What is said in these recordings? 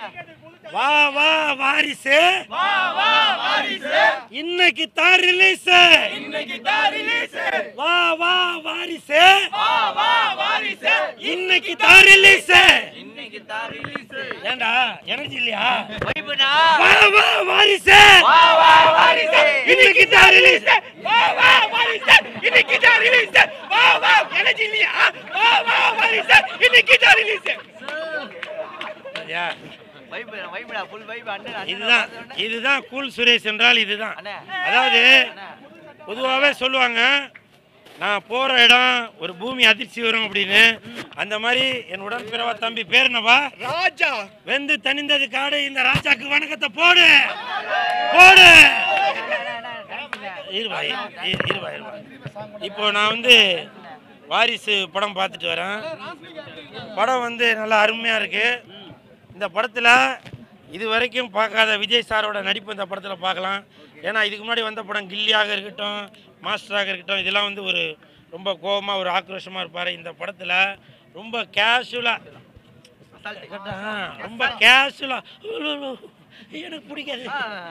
வா வா வாரிசு இன்னைக்கு தான் ரிலீஸ் வா வா வாரிசு இன்னைக்கு தான் ரிலீஸ் ஏண்டா எனர்ஜி இல்லையா வா வா வாரிசு இன்னைக்கு தான் ரிலீஸ் வா வா வாரிசு இன்னைக்கு தான் ரிலீஸ் வா வா எனர்ஜி இல்லையா வா வா வாரிசு இன்னைக்கு தான் ரிலீஸ் இதுதான் இதுதான் கூல் சுரேஷ் என்றால் இதுதான் அண்ணே. அதாவது அண்ணே. பொதுவாகவே சொல்லுவாங்க நான் போற இடம் ஒரு பூமி அதிர்ச்சி வரும் அப்படின்னு அந்த மாதிரி என் உடன்பிறவா தம்பி பேர் என்னவா ராஜா வெந்து தணிந்தது காடு இந்த ராஜாக்கு வணக்கத்தை போடு போடு இருவா இரு- இருவா இருவா இப்போ நான் வந்து வாரிசு படம் பார்த்துட்டு வரேன் படம் வந்து நல்லா அருமையாக இருக்கு இந்த படத்தில் இது வரைக்கும் பார்க்காத விஜய் சாரோட நடிப்பு இந்த படத்தில் பார்க்கலாம் ஏன்னா இதுக்கு முன்னாடி வந்த படம் கில்லியாக இருக்கட்டும் மாஸ்டராக இருக்கட்டும் இதெல்லாம் வந்து ஒரு ரொம்ப கோபமாக ஒரு ஆக்ரோஷமாக இருப்பார் இந்த படத்தில் ரொம்ப கேஷுவலாக ரொம்ப கேஷுவலாக எனக்கு பிடிக்காது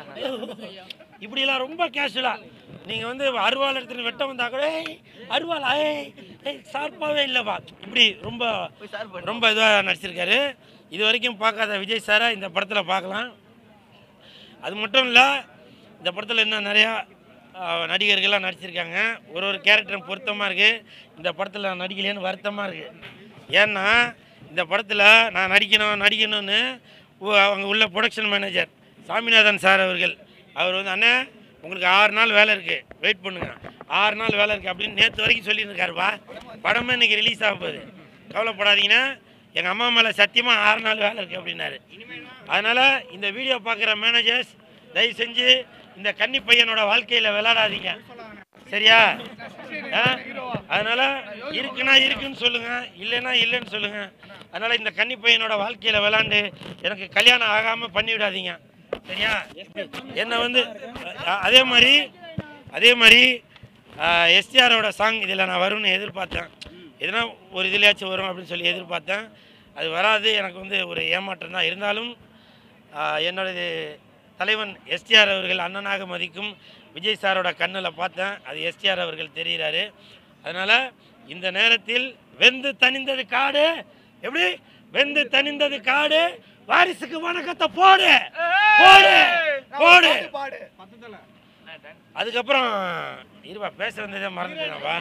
இப்படிலாம் ரொம்ப கேஷுவலா நீங்கள் வந்து அருவாள் எடுத்துட்டு வெட்ட வந்தா கூட "ஏய், அருவாளா ஏய் ஏய் ஷார்ப்பாகவே இல்லைப்பா இப்படி ரொம்ப ரொம்ப இதுவாக நடிச்சிருக்காரு இது வரைக்கும் பார்க்காத விஜய் சாரை இந்த படத்தில் பார்க்கலாம் அது மட்டும் இல்லை இந்த படத்தில் இன்னும் நிறையா ஆஹ், நடிகர்கள்லாம் நடிச்சிருக்காங்க ஒரு ஒரு கேரக்டரும் பொருத்தமாக இருக்குது இந்த படத்தில் நான் நடிக்கலையேன்னு வருத்தமாக இருக்குது ஏன்னா இந்த படத்தில் நான் நடிக்கணும் நடிக்கணும்னு உ- அவங்க உள்ள ப்ரொடக்ஷன் மேனேஜர் சாமிநாதன் சார் அவர்கள் அவர் வந்து அண்ணே உங்களுக்கு ஆறு நாள் வேலை இருக்குது வெயிட் பண்ணுங்க ஆறு நாள் வேலை இருக்குது அப்படின்னு நேற்று வரைக்கும் சொல்லியிருக்காருப்பா படமே இன்னைக்கு ரிலீஸ் ஆக போகுது கவலைப்படாதீங்கன்னா எங்கள் அம்மா மேலே சத்தியமாக ஆறு நாள் வேலை இருக்குது அப்படின்னாரு அதனால் இந்த வீடியோ பார்க்குற மேனேஜர்ஸ் தயவு செஞ்சு இந்த கன்னி பையனோட வாழ்க்கையில் விளையாடாதீங்க சரியா ஆ? அதனால இருக்குன்னா இருக்குன்னு சொல்லுங்க இல்லைன்னா இல்லைன்னு சொல்லுங்க அதனால இந்த கன்னி பையனோட வாழ்க்கையில விளாண்டு எனக்கு கல்யாணம் ஆகாம பண்ணி விடாதீங்க சரியா என்ன வந்து அ- அதே மாதிரி அதே மாதிரி எஸ்டிஆரோட சாங் இதில் நான் வரும்னு எதிர்பார்த்தேன் எதுனா ஒரு இதுலையாச்சும் வரும் அப்படின்னு சொல்லி எதிர்பார்த்தேன் அது வராது எனக்கு வந்து ஒரு ஏமாற்றம் தான் இருந்தாலும் ஆஹ் என்னோடது தலைவன் எஸ்டிஆர் அவர்கள் அண்ணனாக மதிக்கும் விஜய் சாரோட கண்ணில் பார்த்தேன் அது எஸ்டிஆர் அவர்கள் தெரிகிறாரு அதனால் இந்த நேரத்தில் வெந்து தணிந்தது காடு எப்படி வெந்து தணிந்தது காடு வாரிசுக்கு வணக்கத்தை போடு போடு போடு பாடு அதுக்கப்புறம் இருப்பா பேச வந்ததே மறந்துட்டேன்ப்பா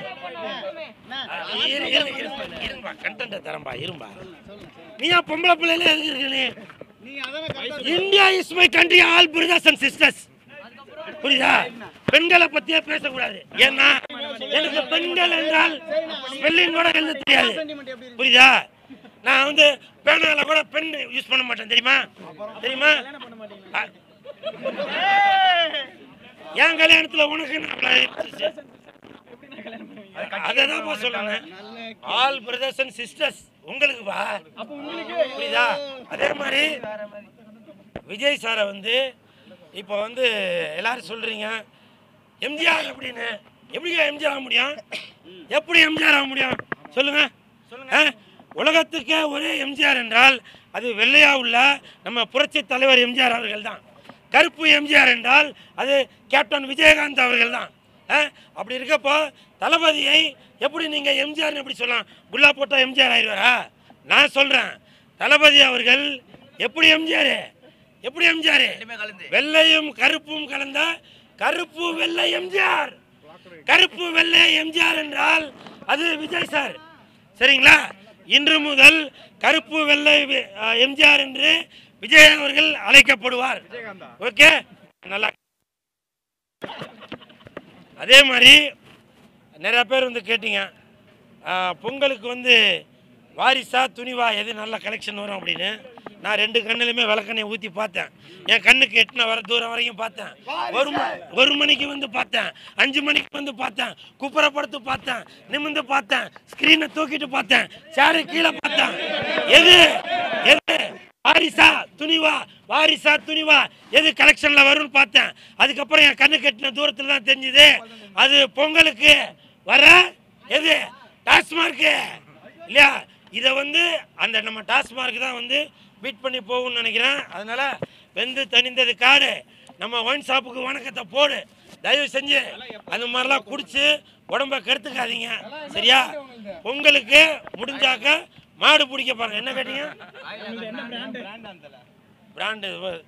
இரு இரு இருப்பா இருப்பா கண்டென்ட்டை தரம்பா இரும்பா நீ ஏன் பொம்பளை பிள்ளைல எதுக்கு இருக்க நீ நீ அதான India is my country all brothers and sisters புரியுதா பெண்களை பத்தியே பேசக்கூடாது ஏன்னா எனக்கு பெண்கள் என்றால் ஸ்பெல்லிங் கூட எழுத தெரியாது புரியுதா நான் வந்து பேனால கூட பெண் யூஸ் பண்ண மாட்டேன் தெரியுமா தெரியுமா அ- என் கல்யாணத்துல உனக்கு என்ன அவ்வளவு இருந்துச்சு? அததான் சொல்லுங்க ஆல் பிரதர்ஸ் அண்ட் சிஸ்டர்ஸ் உங்களுக்கு வா புரியுதா அதே மாதிரி விஜய் சாரை வந்து இப்போ வந்து எல்லாரும் சொல்றீங்க எம்ஜிஆர் அப்படின்னு எப்படிங்க எம்ஜிஆர் ஆக முடியும் எப்படி எம்ஜிஆர் ஆக முடியும் சொல்லுங்க சொல்லுங்க உலகத்துக்கே ஒரே எம்ஜிஆர் என்றால் அது வெள்ளையா உள்ள நம்ம புரட்சி தலைவர் எம்ஜிஆர் அவர்கள் தான் கருப்பு எம்ஜிஆர் என்றால் அது கேப்டன் விஜயகாந்த் அவர்கள் தான் அப்படி இருக்கப்போ தளபதியை எப்படி நீங்கள் எம்ஜிஆர்னு எப்படி சொல்லலாம் குல்லா போட்டால் எம்ஜிஆர் ஆயிடுவாரா நான் சொல்கிறேன் தளபதி அவர்கள் எப்படி எம்ஜிஆர் எப்படி எம்ஜிஆர் கலந்து வெள்ளையும் கருப்பும் கலந்த கருப்பு வெள்ளை எம்ஜிஆர் கருப்பு வெள்ளை எம்ஜிஆர் என்றால் அது விஜய் சார் சரிங்களா இன்று முதல் கருப்பு வெள்ளை வி- அஹ், எம்ஜிஆர் என்று விஜய் அவர்கள் அழைக்கப்படுவார் ஓகே நல்லா அதே மாதிரி நிறைய பேர் வந்து கேட்டீங்க ஆஹ், பொங்கலுக்கு வந்து வாரிசா துணிவா எது நல்ல கலெக்ஷன் வரும் அப்படின்னு நான் ரெண்டு கண்ணுலையுமே விளக்கெண்ணெய் ஊற்றி பார்த்தேன் என் கண்ணுக்கு எட்டின வர தூரம் வரைக்கும் பார்த்தேன் ஒரு ம- ஒரு மணிக்கு வந்து பார்த்தேன் அஞ்சு மணிக்கு வந்து பார்த்தேன் குப்புற படுத்து பார்த்தேன் நிமிந்து பார்த்தேன் ஸ்க்ரீனை தூக்கிட்டு பார்த்தேன் சேரு கீழே பார்த்தேன் எது எது வாரிசா துணிவா வாரிசா துணிவா எது கலெக்ஷன்ல வரும்னு பார்த்தேன் அதுக்கப்புறம் என் கண்ணு கட்டின தூரத்துல தான் தெரிஞ்சுது அது பொங்கலுக்கு வர எது டாஸ்மார்க்கு இல்லையா இதை வந்து அந்த நம்ம டாஸ்மார்க் தான் வந்து பீட் பண்ணி போகும்னு நினைக்கிறேன் அதனால வெந்து தணிந்தது காடு நம்ம ஒயின் ஷாப்புக்கு வணக்கத்தை போடு தயவு செஞ்சு அந்த மாதிரிலாம் குடிச்சு உடம்ப கெடுத்துக்காதீங்க சரியா பொங்கலுக்கு முடிஞ்சாக்க மாடு பிடிக்க பாருங்க என்ன கேட்டீங்க பிராண்டு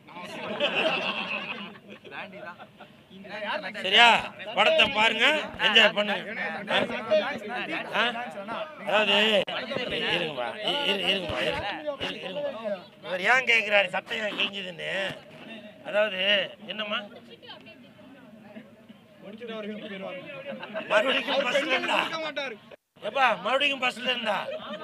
சரியா படத்தை பாருங்க என்ஜாய் பண்ணுங்க ஆ? அதாவது இருங்கப்பா இ- இரு- இருங்கப்பா இருங்க. இரு- இருங்கப்பா. இவர் ஏன் கேட்குறாரு சட்டை ஏன் கிழிஞ்சதுன்னு அதாவது என்னம்மா மறுபடியும் பஸ்ல இருந்தா எப்பா மறுபடியும் பஸ்ல இருந்தா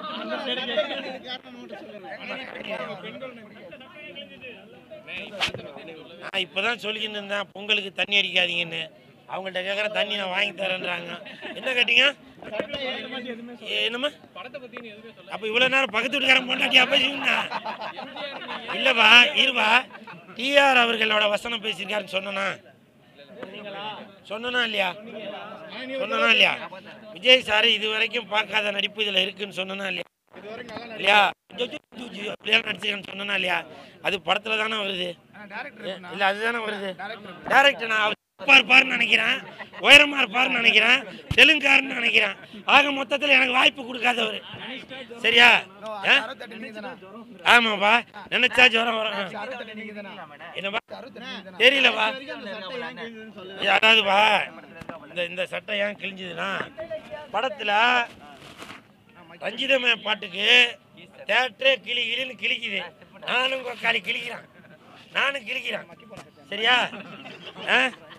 நான் இப்பதான் சொல்லிக்கிட்டு இருந்தேன் பொங்கலுக்கு தண்ணி அடிக்காதீங்கன்னு அவங்கள்ட்ட கேட்குற தண்ணி நான் வாங்கி தரேன்றாங்க என்ன கேட்டீங்க ஏ, என்னம்மா அப்ப இவ்வளவு நேரம் பக்கத்து வீட்டுக்காரன் பொண்டாட்டியா பேசுவீங்க இல்லப்பா இருவா டிஆர் அவர்களோட வசனம் பேசியிருக்காருன்னு சொன்னனா சொன்னனா இல்லையா சொன்னனா இல்லையா விஜய் சார் இது வரைக்கும் பார்க்காத நடிப்பு இதுல இருக்குன்னு சொன்னனா இல்லையா இல்லையா ஜோ, ஜோ, ஜோ, ஜோ, அப்படியெல்லாம் நடிச்சிருக்கேன்னு சொன்னனா இல்லையா அது படத்துல தானே வருது இல்ல அதுதானே வருது டேரக்டர் நான் அவர் தப்பா இருப்பாருன்னு நினைக்கிறேன் உயரமா இருப்பாருன்னு நினைக்கிறேன் தெலுங்காருன்னு நினைக்கிறேன் ஆக மொத்தத்துல எனக்கு வாய்ப்பு கொடுக்காதவர் சரியா ஆ? ஆமாப்பா நினைச்சா ஜுரம் வரும் என்னப்பா தெரியலப்பா இது அதாவதுப்பா இந்த இந்த சட்டை ஏன் கிழிஞ்சதுன்னா படத்துல ரஞ்சிதமே பாட்டுக்கு தேட்டரே கிளி கிளின்னு கிழிக்குது நானும் கொக்காளி கிழிக்கிறேன் நானும் கிழிக்கிறேன் சரியா ஆ?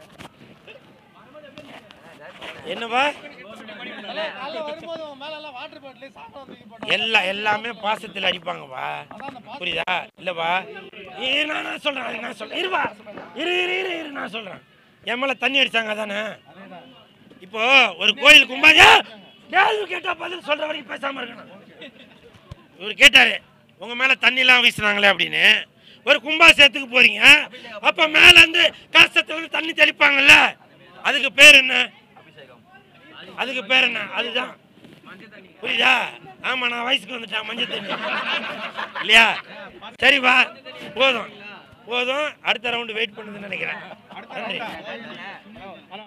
என்னப்பா எல்லாம் எல்லாமே பாசத்தில் அடிப்பாங்கப்பா புரியுதா இல்லப்பா இரு நான் நான் சொல்றேன் அது நான் சொல்றேன் இருப்பா இரு இரு இரு இரு நான் சொல்றேன் என் மேல தண்ணி அடிச்சாங்க அதானே இப்போ ஒரு கோயில் கும்பாஜா கேள்வி கேட்டா பதில் சொல்ற வரைக்கும் பேசாம இருக்கணும் இவர் கேட்டாரு உங்க மேல தண்ணிலாம் வீசுனாங்களே அப்படின்னு ஒரு கும்பாசேத்துக்கு போறீங்க அப்ப மேல இருந்து கலசத்துல இருந்து தண்ணி தெளிப்பாங்கல்ல அதுக்கு பேர் என்ன அதுக்கு பேர் என்ன அதுதான் புரியுதா ஆமா நான் வயசுக்கு வந்துட்டேன் மஞ்சள் தண்ணி இல்லையா சரிப்பா போதும் போதும் அடுத்த ரவுண்டு வெயிட் பண்ணுதுன்னு நினைக்கிறேன் நன்றி